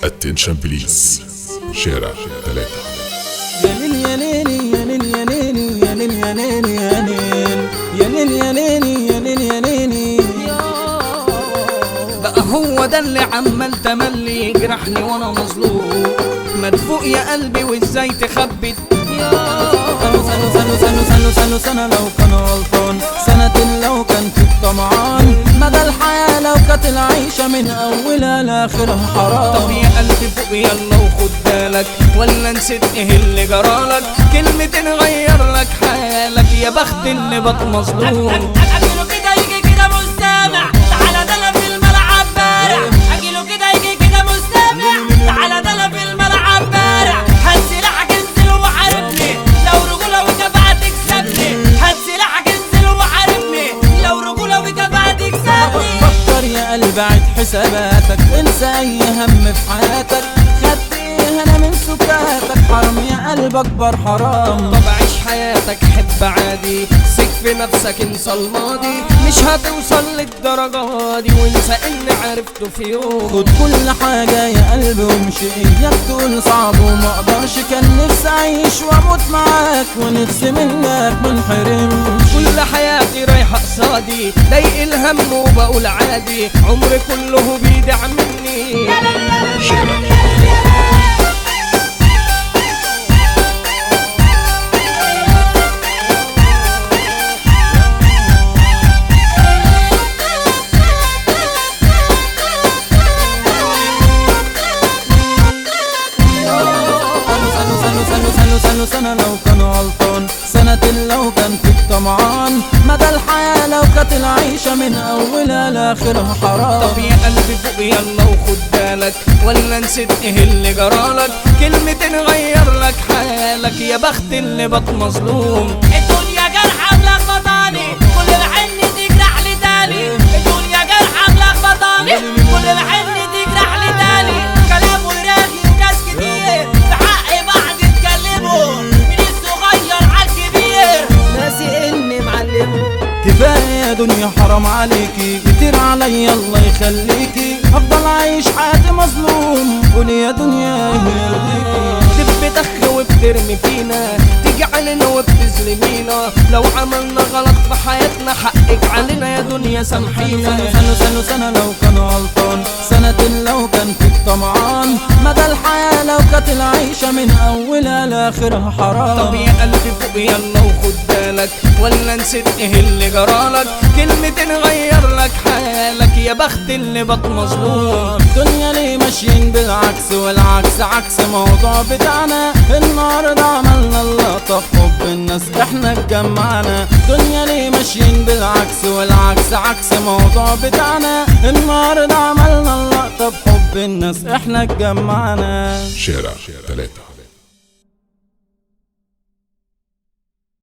اتنشن بليز شارع ثلاثة يا ليل يا ليلي يا ليل يا ليلي يا ليل يا ليلي يا ليل يا ليل يا ليلي يا ليل يا ليلي بقى هو ده اللي عمال تملي يجرحني وانا مظلوم مدفوق يا قلبي وازاي تخبي سنة سنة سنة سنة سنة سنة سنة لو كان غلطان سنة لو كان في الطمعان مدى الحياة لو كانت العيشة من أولها لآخرها طب حرام يا قلبي فوق يلا وخد بالك ولا نسيت ايه اللي جرالك كلمة نغير لك حالك يا بخت اللي بط مظلوم اجيله كده يجي كده مستمع تعالى ده انا في الملعب بارع اجيله كده يجي كده مستمع تعالى ده انا في الملعب بارع هات سلاحك انزل وحاربني لو رجوله وكفاءة تكسبني هات سلاحك انزل وحاربني لو رجوله وكفاءة تكسبني فكر يا قلبي عد حساباتك انسى اي هم في حياتك خدت ايه انا من سكاتك حرام يا قلب اكبر حرام طب عيش حياتك حب عادي سك في نفسك انسى الماضي مش هتوصل للدرجة دي وانسى اني عرفته في يوم خد كل حاجة يا قلبي وامشي اياك تقول صعب وما اقدرش كان نفسي اعيش واموت معاك ونفسي منك منحرمش كل حياتي رايحة قصادي ضايق الهم وبقول عادي عمري كله بيدع مني شارع سنة سنة سنة سنة سنة سنة لو كان غلطان سنة لو كان فيك طمعان مدى الحياة لو كانت العيشة من أولها لآخرها حرام طب يا قلبي فوق يلا وخد بالك ولا نسيت ايه اللي جرالك كلمة نغير لك حالك يا بخت اللي بط مظلوم الدنيا جرحة ملخبطاني كل ما حن تجرح لي تاني الدنيا جرحة ملخبطاني كل ما حن تجرح لي تاني كلام وراغي وناس كتير في حق بعض اتكلموا من الصغير على الكبير ناسي اني معلمه كفاية يا دنيا حرام عليكي كتير عليا الله يخليكي هفضل عايش حياتي مظلوم قولي يا دنيا إيه يرضيكي تب تخ وبترمي فينا تيجي علينا وبتظلمينا لو عملنا غلط في حياتنا حقك علينا يا دنيا سامحينا سنة سنة سنة سنة لو كان غلطان سنة لو كان فيك طمعان مدى الحياة لو كانت العيشة من أولها لآخرها حرام طب يا قلبي فوق يلا وخد بالك ولا نسيت ايه اللي جرالك كلمة نغير لك حالك يا بخت اللي بط مظلوم الدنيا ليه ماشيين بالعكس والعكس عكس موضوع بتاعنا النهارده عملنا اللقطة في حب الناس احنا اتجمعنا الدنيا ليه ماشيين بالعكس والعكس عكس موضوع بتاعنا النهارده عملنا اللقطة في حب الناس احنا اتجمعنا شارع ثلاثة